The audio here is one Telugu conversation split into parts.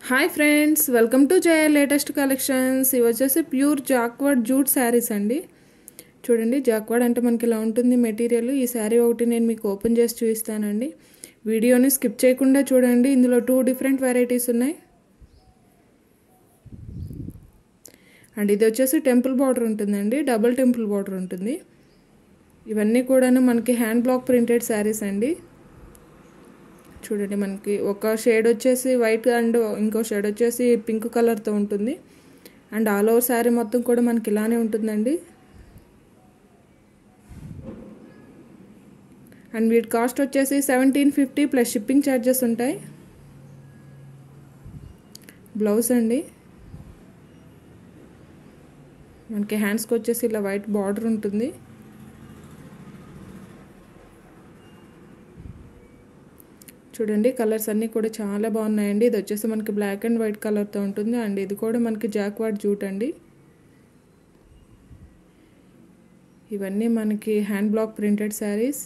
hi friends welcome to Jaya latest collections ఇవి వచ్చేసి ప్యూర్ జాక్వర్డ్ జూట్ శారీస్ అండి చూడండి జాక్వర్డ్ అంటే మనకి ఇలా ఉంటుంది మెటీరియల్ ఈ శారీ ఒకటి నేను మీకు ఓపెన్ చేసి చూపిస్తానండి వీడియోని స్కిప్ చేయకుండా చూడండి ఇందులో టూ డిఫరెంట్ వెరైటీస్ ఉన్నాయి అండ్ ఇది వచ్చేసి టెంపుల్ బార్డర్ ఉంటుందండి డబుల్ టెంపుల్ బార్డర్ ఉంటుంది ఇవన్నీ కూడాను మనకి హ్యాండ్ బ్లాక్ ప్రింటెడ్ శారీస్ అండి చూడండి మనకి ఒక షేడ్ వచ్చేసి వైట్ అండ్ ఇంకో షేడ్ వచ్చేసి పింక్ కలర్తో ఉంటుంది అండ్ ఆల్ ఓవర్ శారీ మొత్తం కూడా మనకి ఇలానే ఉంటుందండి అండ్ వీటి కాస్ట్ వచ్చేసి seventeen fifty plus shipping charges ఉంటాయి బ్లౌజ్ అండి మనకి హ్యాండ్స్కి వచ్చేసి ఇలా వైట్ బార్డర్ ఉంటుంది చూడండి కలర్స్ అన్నీ కూడా చాలా బాగున్నాయండి ఇది వచ్చేసి మనకి బ్లాక్ అండ్ వైట్ కలర్తో ఉంటుంది అండ్ ఇది కూడా మనకి జాక్వాడ్ జూట్ అండి ఇవన్నీ మనకి హ్యాండ్ బ్లాక్ ప్రింటెడ్ శారీస్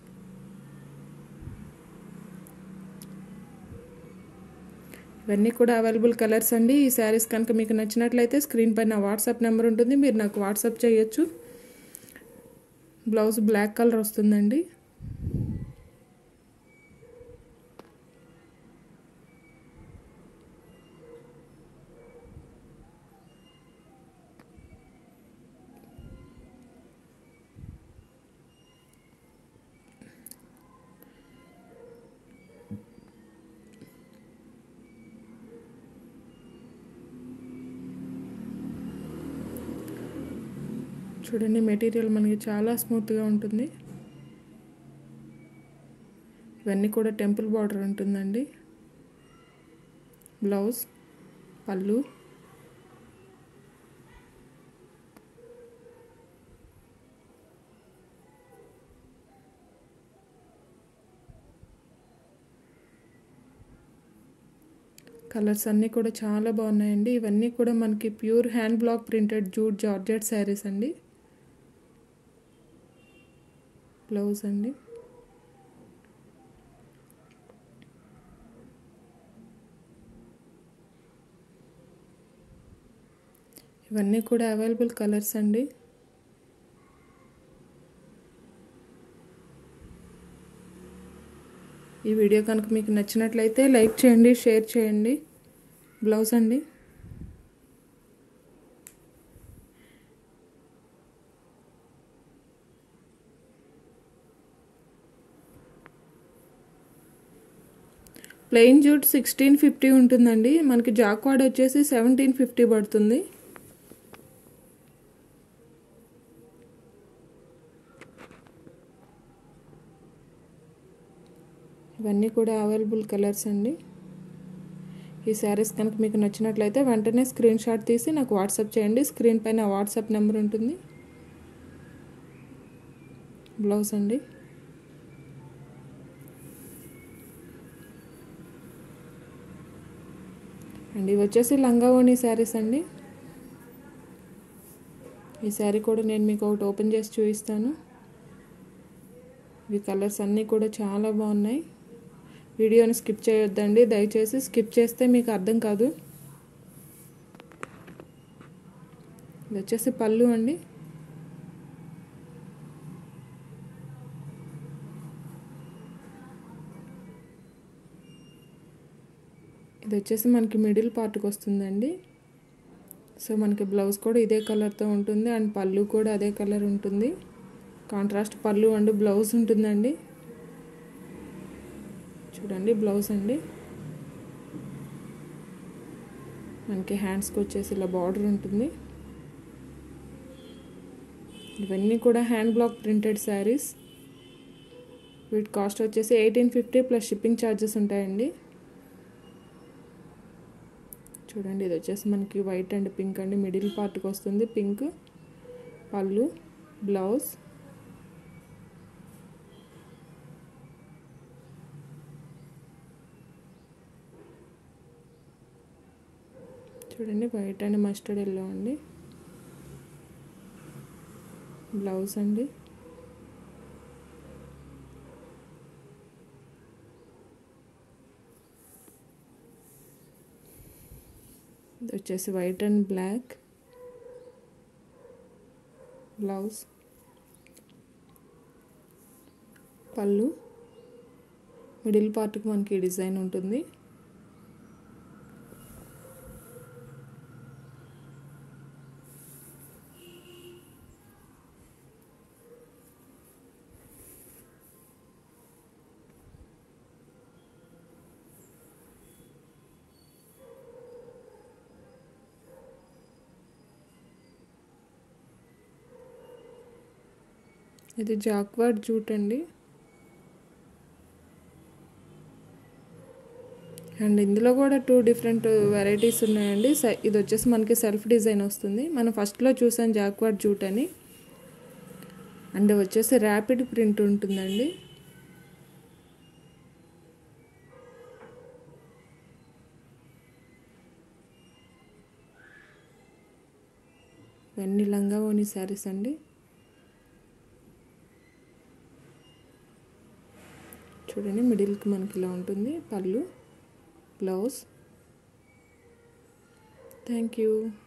ఇవన్నీ కూడా అవైలబుల్ కలర్స్ అండి ఈ శారీస్ కనుక మీకు నచ్చినట్లయితే స్క్రీన్ పైన వాట్సాప్ నెంబర్ ఉంటుంది మీరు నాకు వాట్సాప్ చేయొచ్చు బ్లౌజ్ బ్లాక్ కలర్ వస్తుందండి చూడండి మెటీరియల్ మనకి చాలా స్మూత్గా ఉంటుంది ఇవన్నీ కూడా టెంపుల్ బార్డర్ ఉంటుందండి బ్లౌజ్ పళ్ళు కలర్స్ అన్నీ కూడా చాలా బాగున్నాయండి ఇవన్నీ కూడా మనకి pure hand block printed jute georgette saris అండి బ్లౌజ్ అండి ఇవన్నీ కూడా అవైలబుల్ కలర్స్ అండి ఈ వీడియో కనుక మీకు నచ్చినట్లయితే లైక్ చేయండి షేర్ చేయండి బ్లౌజ్ అండి ప్లెయిన్ జూట్ సిక్స్టీన్ ఫిఫ్టీ ఉంటుందండి మనకి జాక్వాడ్ వచ్చేసి సెవెంటీన్ ఫిఫ్టీ పడుతుంది ఇవన్నీ కూడా అవైలబుల్ కలర్స్ అండి ఈ శారీస్ కనుక మీకు నచ్చినట్లయితే వెంటనే స్క్రీన్ షాట్ తీసి నాకు వాట్సాప్ చేయండి స్క్రీన్ పైన వాట్సాప్ నెంబర్ ఉంటుంది బ్లౌజ్ అండి అండ్ ఇవి వచ్చేసి లంగావోణి శారీస్ అండి ఈ శారీ కూడా నేను మీకు ఒకటి ఓపెన్ చేసి చూపిస్తాను ఇవి కలర్స్ అన్నీ కూడా చాలా బాగున్నాయి వీడియోని స్కిప్ చేయొద్దండి దయచేసి స్కిప్ చేస్తే మీకు అర్థం కాదు ఇది వచ్చేసి పళ్ళు అండి ఇది వచ్చేసి మనకి మిడిల్ పార్ట్కి వస్తుందండి సో మనకి బ్లౌజ్ కూడా ఇదే కలర్తో ఉంటుంది అండ్ పళ్ళు కూడా అదే కలర్ ఉంటుంది కాంట్రాస్ట్ పళ్ళు అండ్ బ్లౌజ్ ఉంటుందండి చూడండి బ్లౌజ్ అండి మనకి హ్యాండ్స్కి వచ్చేసి ఇలా బార్డర్ ఉంటుంది ఇవన్నీ కూడా హ్యాండ్ బ్లాక్ ప్రింటెడ్ శారీస్ వీటి కాస్ట్ వచ్చేసి eighteen fifty plus shipping charges ఉంటాయండి చూడండి ఇది వచ్చేసి మనకి వైట్ అండ్ పింక్ అండి మిడిల్ పార్ట్కి వస్తుంది పింక్ పళ్ళు బ్లౌజ్ చూడండి వైట్ అండ్ మస్టర్డ్ ఎల్లో అండి బ్లౌజ్ అండి ఇది వచ్చేసి వైట్ అండ్ బ్లాక్ బ్లౌజ్ పళ్ళు మిడిల్ పార్ట్కి మనకి డిజైన్ ఉంటుంది ఇది జాక్వర్డ్ జూట్ అండి అండ్ ఇందులో కూడా టూ డిఫరెంట్ వెరైటీస్ ఉన్నాయండి స- ఇది వచ్చేసి మనకి సెల్ఫ్ డిజైన్ వస్తుంది మనం ఫస్ట్లో చూసాం జాక్వర్డ్ జూట్ అని అండ్ వచ్చేసి ర్యాపిడ్ ప్రింట్ ఉంటుందండి ఇవన్నీ లంగా ఓని శారీస్ అండి చూడండి మిడిల్కి మనకి ఇలా ఉంటుంది పళ్ళు బ్లౌజ్ థ్యాంక్ యూ